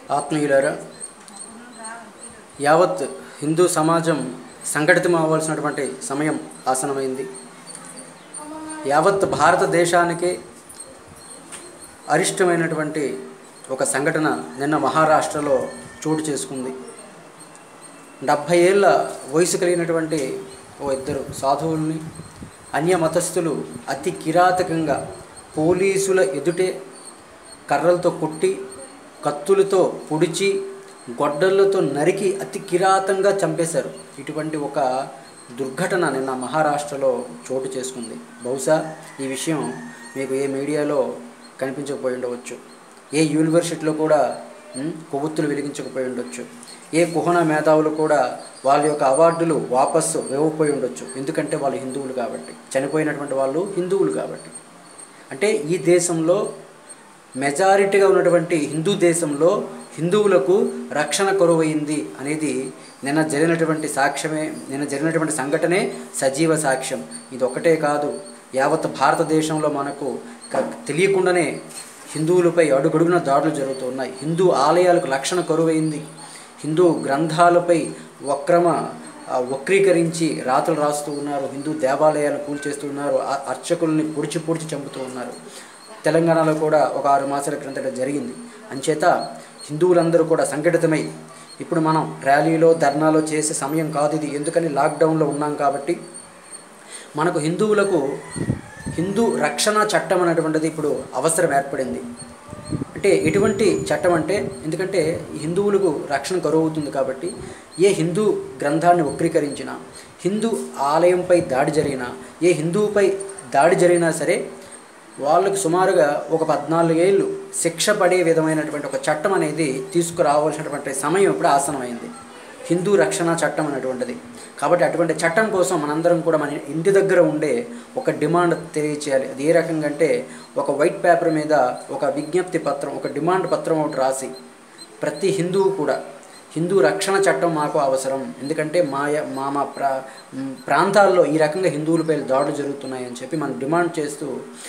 ఆత్మీయులారా యావత్ హిందూ సమాజం సంఘటితం అవ్వాల్సినటువంటి సమయం ఆసనమైంది యావత్ భారతదేశానికే అరిష్టమైనటువంటి ఒక సంఘటన నిన్న మహారాష్ట్రలో చోటు చేసుకుంది డెబ్భై ఏళ్ళ వయసు కలిగినటువంటి ఓ ఇద్దరు సాధువుల్ని అన్య మతస్థులు అతి కిరాతకంగా పోలీసుల ఎదుటే కర్రలతో కొట్టి కత్తులతో పొడిచి గొడ్డళ్ళతో నరికి అతి కిరాతంగా చంపేశారు ఇటువంటి ఒక దుర్ఘటన నిన్న మహారాష్ట్రలో చోటు చేసుకుంది బహుశా ఈ విషయం మీకు ఏ మీడియాలో కనిపించకపోయి ఉండవచ్చు ఏ యూనివర్సిటీలో కూడా ఉమ్, కొవ్వొత్తులు వెలిగించకపోయి ఉండొచ్చు ఏ కుహన మేధావులు కూడా వాళ్ళ యొక్క అవార్డులు వాపస్సు ఇవ్వకపోయి ఉండొచ్చు ఎందుకంటే వాళ్ళు హిందువులు కాబట్టి చనిపోయినటువంటి వాళ్ళు హిందువులు కాబట్టి అంటే ఈ దేశంలో మెజారిటీగా ఉన్నటువంటి హిందూ దేశంలో హిందువులకు రక్షణ కొరవైంది అనేది నిన్న జరిగినటువంటి సాక్ష్యమే నిన్న జరిగినటువంటి సంఘటనే సజీవ సాక్ష్యం ఇది ఒకటే కాదు యావత్ భారతదేశంలో మనకు క- తెలియకుండానే హిందువులపై అడుగడుగున దాడులు జరుగుతున్నాయి హిందూ ఆలయాలకు రక్షణ కొరువైంది హిందూ గ్రంథాలపై వక్రమ ఆ, వక్రీకరించి రాతలు రాస్తూ ఉన్నారు హిందూ దేవాలయాలు కూల్చేస్తున్నారు ఆ అర్చకుల్ని పొడిచి పొడిచి చంపుతూ ఉన్నారు తెలంగాణలో కూడా ఒక ఆరు మాసాల క్రిందట జరిగింది అంచేత హిందువులందరూ కూడా సంఘటితమై ఇప్పుడు మనం ర్యాలీలో ధర్నాలో చేసే సమయం కాదు ఇది ఎందుకని లాక్డౌన్లో ఉన్నాం కాబట్టి మనకు హిందువులకు హిందూ రక్షణ చట్టం అనేటువంటిది ఇప్పుడు అవసరం ఏర్పడింది అంటే ఎటువంటి చట్టం అంటే ఎందుకంటే హిందువులకు రక్షణ కరువవుతుంది కాబట్టి ఏ హిందూ గ్రంథాన్ని వక్రీకరించినా హిందూ ఆలయంపై దాడి జరిగినా ఏ హిందువుపై దాడి జరిగినా సరే వాళ్ళకు సుమారుగా ఒక పద్నాలుగేళ్ళు శిక్ష పడే విధమైనటువంటి ఒక చట్టం అనేది తీసుకురావాల్సినటువంటి సమయం ఇప్పుడు ఆసనమైంది హిందూ రక్షణ చట్టం అనేటువంటిది కాబట్టి అటువంటి చట్టం కోసం మనందరం కూడా మన ఇంటి దగ్గర ఉండే ఒక డిమాండ్ తెలియచేయాలి అది ఏ రకంగా అంటే ఒక వైట్ పేపర్ మీద ఒక విజ్ఞప్తి పత్రం ఒక డిమాండ్ పత్రం ఒకటి రాసి ప్రతి హిందువు కూడా హిందూ రక్షణ చట్టం మాకు అవసరం ఎందుకంటే మా య- మా మా ప్రా మ్, ప్రాంతాల్లో ఈ రకంగా హిందువులపై దాడులు జరుగుతున్నాయని చెప్పి మనం డిమాండ్ చేస్తూ